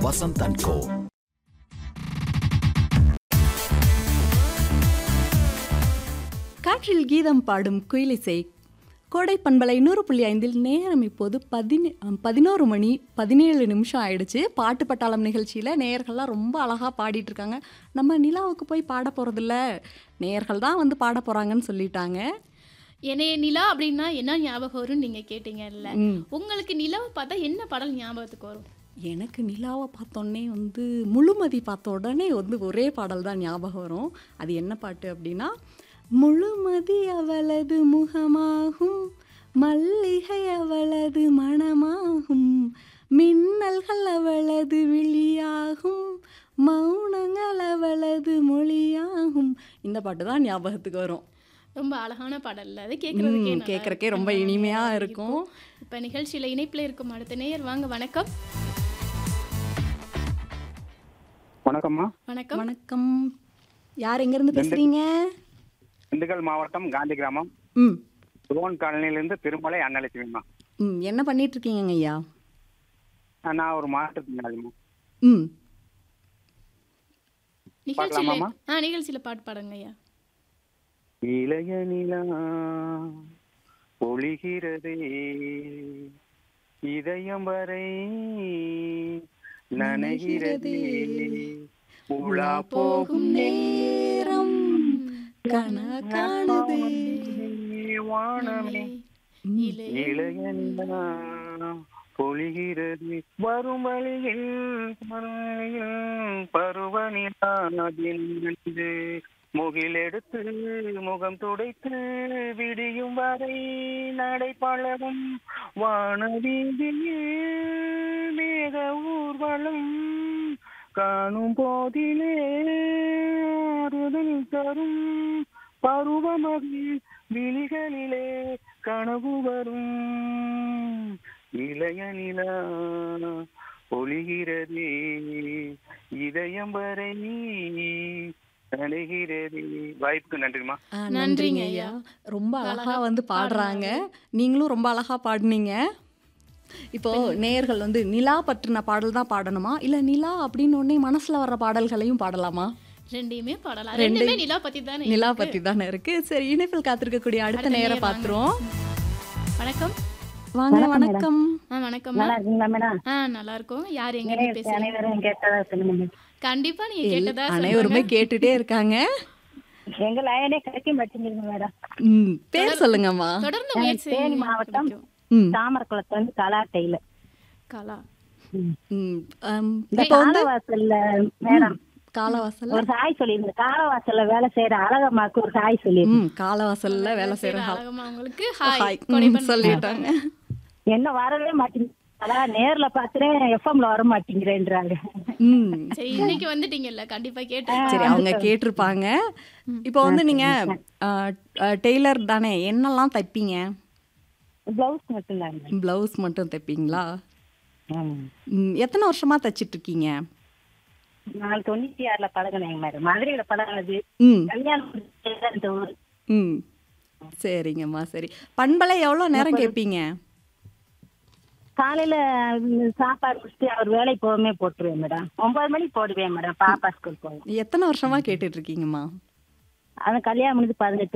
Vasanth and கோ காற்றில் கீதம் பாடும் குயிலிசை கோடை பண்பலை நூறு புள்ளி ஐந்தில் நேரம் இப்போது பதினே பதினோரு மணி பதினேழு நிமிஷம் ஆயிடுச்சு பாட்டு பட்டாளம் நிகழ்ச்சியில் நேயர்கள்லாம் ரொம்ப அழகாக பாடிட்டு இருக்காங்க நம்ம நிலாவுக்கு போய் பாட போகிறதில்ல நேயர்கள் தான் வந்து பாட போகிறாங்கன்னு சொல்லிட்டாங்க என்னைய நிலா அப்படின்னா என்ன ஞாபகம் வரும்னு நீங்க கேட்டீங்கல்ல ம். உங்களுக்கு நிலாவை பார்த்தா என்ன பாடல் ஞாபகத்துக்கு வரும் எனக்கு நிலாவை பார்த்தோன்னே வந்து முழுமதி பார்த்த உடனே வந்து ஒரே பாடல் தான் ஞாபகம் வரும் அது என்ன பாட்டு அப்படின்னா முழுமதி அவளது முகமாகும் மல்லிகை அவளது மணமாகும் மின்னல்கள் அவளது விழியாகும் மௌனங்கள் அவளது மொழியாகும் இந்த பாட்டு தான் ஞாபகத்துக்கு வரும் ரொம்ப அழகான பாடல் அது கேட்கறதுக்கே ம், நல்லா கேட்கறக்கே இருக்கும். ரொம்ப நல்லா இனிமையா இருக்கும். இப்ப நிகழ்ச்சியில இணைப்புல இருக்கும் அடுத்த நேயர் வாங்க வணக்கம் வணக்கம்மா வணக்கம் வணக்கம் யார் எங்கேருந்து பேசுகிறீங்க திண்டுக்கல் மாவட்டம் காந்தி கிராமம் ம் துரோன் காலனியிலிருந்து திருமலை அன்னலட்சுமிம்மா ம் என்ன பண்ணிட்டு இருக்கீங்க ஐயா நான் ஒரு மாற்றுத்திறனாளிம்மா ம் நிகழ்ச்சியில பார்க்கலாமாம்மா? ஆ நிகழ்ச்சியில பாட்டு பாடுங்க ஐயா இளைய நிலா பொழிகிறதே இதயம் வரை நனைகிறதே உலா போகும் நேரம் கனா காணுதே வானமே இளைய நிலா பொழிகிறது வரும் வழியில் வழியில் பருவநிலாதின்று முகிலெடுத்து முகம் துடைத்து விடியும் வரை நடைபழகும் வானவீதியில் மேக ஊர்வலம் காணும் போதிலே ஆறுதல் தரும் பருவமகிழ் விழிகளிலே கனவு வரும் இளைய நிலா ஒளிகிறதே இதயம் வரை நனைகிறதே வாய்ப்புக்கு நன்றிமா ஆ, நன்றிங்க நன்றிங்க ஐயா. ஐயா ரொம்ப அழகா அழகா வந்து பாடுறாங்க நீங்களும் ரொம்ப அழகா பாடுனீங்க இப்போ நேயர்கள் வந்து நிலா பற்றின பாடல் தான் பாடணுமா இல்ல நிலா அப்படின்னு உடனே மனசுல வர்ற பாடல்களையும் பாடலாமா ரெண்டையுமே பாடலாம் ரெண்டு- ரெண்டுமே நிலா பத்தி தானே நிலா இருக்கு. பத்தி தானே இருக்கு சரி இணைப்பில் காத்திருக்கக்கூடிய அடுத்த அடுத்த நேரம் நேயர் பாத்துருவோம் வணக்கம் வாங்க வணக்கம் ஆ வணக்கம் நல்லா இருக்கீங்களா மேடம் ஆ நல்லா இருக்கும் யார் எங்க இருந்து பேசுறீங்க அனைவரும் கேட்டதா சொல்லுங்க மேடம் கண்டிப்பா நீங்க எல்- கேட்டதா அனைவருமே கேட்டுட்டே இருக்காங்க எங்க லைனே கிடைக்க மாட்டேங்குது மேடம் ம் பேர் சொல்லுங்கம்மா தொடர்ந்து எனக்கு முயற்சி தேனி செய்யுங்க. மாவட்டம் பிடிக்கும். ம் தாமரக்குளத்துல இருந்து கலா டெய்லர் கலா ம் ஆம், இந்த இப்போ வந்து காலவாசல்ல மேடம் காலவாசல்ல ஒரு சாய் சொல்லியிருந்த காலவாசல்ல வேலை செய்யற அழகம்மாக்கு ஒரு சாய் சொல்லியிருந்தேன் ம் காலவாசல்ல வேலை செய்யற ஹா- அழகம்மா உங்களுக்கு ஹாய் ஹாய் கொடைப்பன் ம், சொல்லிட்டாங்க என்ன வரவே மாட்டேங்குது அதான் நேர்ல பாத்துறேன் எஃப்எம்ல வர மாட்டேங்கிறேன்றாங்க ம் சரி இன்னைக்கு வந்துட்டீங்கல்ல கண்டிப்பா கேட்டு சரி அவங்க கேட்டிருப்பாங்க இப்போ வந்து நீங்க ஆ, ஆ, டெய்லர் தானே என்னெல்லாம் தைப்பீங்க பிளவுஸ் மட்டும் தாங்க பிளவுஸ் மட்டும் தைப்பீங்களா ஆமா. ம், எத்தனை வருஷமா தைச்சிட்டு இருக்கீங்க நான் தொண்ணூத்தி ஆறுல பழகினேங்க மேடம் மதுரையில பழகினது ம் கல்யாணம் முடிச்சது இந்த ஊர் ம் சரிங்கம்மா சரி பண்பலை எவ்வளோ நேரம் கேட்பீங்க காலையில ம், சாப்பாடு குடிச்சிட்டு அவர் வேலைக்கு போகவே போட்டுருவேன் மேடம் ஒன்பது மணிக்கு போடுவேன் மேடம் பாப்பா ஸ்கூல் போகும் எத்தனை வருஷமா கேட்டுட்டு இருக்கீங்கம்மா அது கல்யாணம் முடிஞ்சு பதினெட்டு